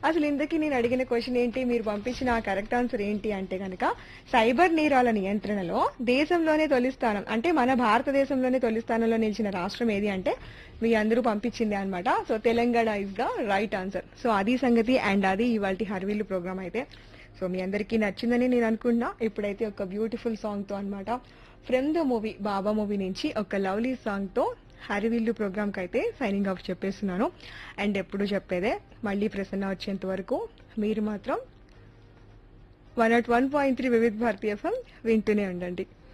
అసలు ఇంతకీ నేను అడిగిన క్వశ్చన్ ఏంటి మీరు పంపించిన ఆ కరెక్ట్ ఆన్సర్ ఏంటి అంటే కనుక సైబర్ నేరాల నియంత్రణలో దేశంలోనే తొలి స్థానం అంటే మన భారతదేశంలోనే తొలి స్థానంలో నిలిచిన రాష్ట్రం ఏది అంటే మీ అందరూ పంపించింది అనమాట so Telangana is the right answer so అది సంగతి అండ్ అది ఇవాళ హర్వీలు ప్రోగ్రామ్ అయితే సో మీ అందరికీ నచ్చిందని నేను అనుకున్నా ఇప్పుడైతే ఒక బ్యూటిఫుల్ సాంగ్ తో అనమాట from the movie Baba movie నుంచి ఒక లవ్లీ సాంగ్ తో హరివిల్లు ప్రోగ్రామ్ కి అయితే సైనింగ్ ఆఫ్ చెప్పేస్తున్నాను అండ్ ఎప్పుడు చెప్పేదే మళ్ళీ ప్రసన్న వచ్చేంత వరకు మీరు మాత్రం one nought one point three వివిధ భారతీయ ఎఫ్ఎం వింటూనే ఉండండి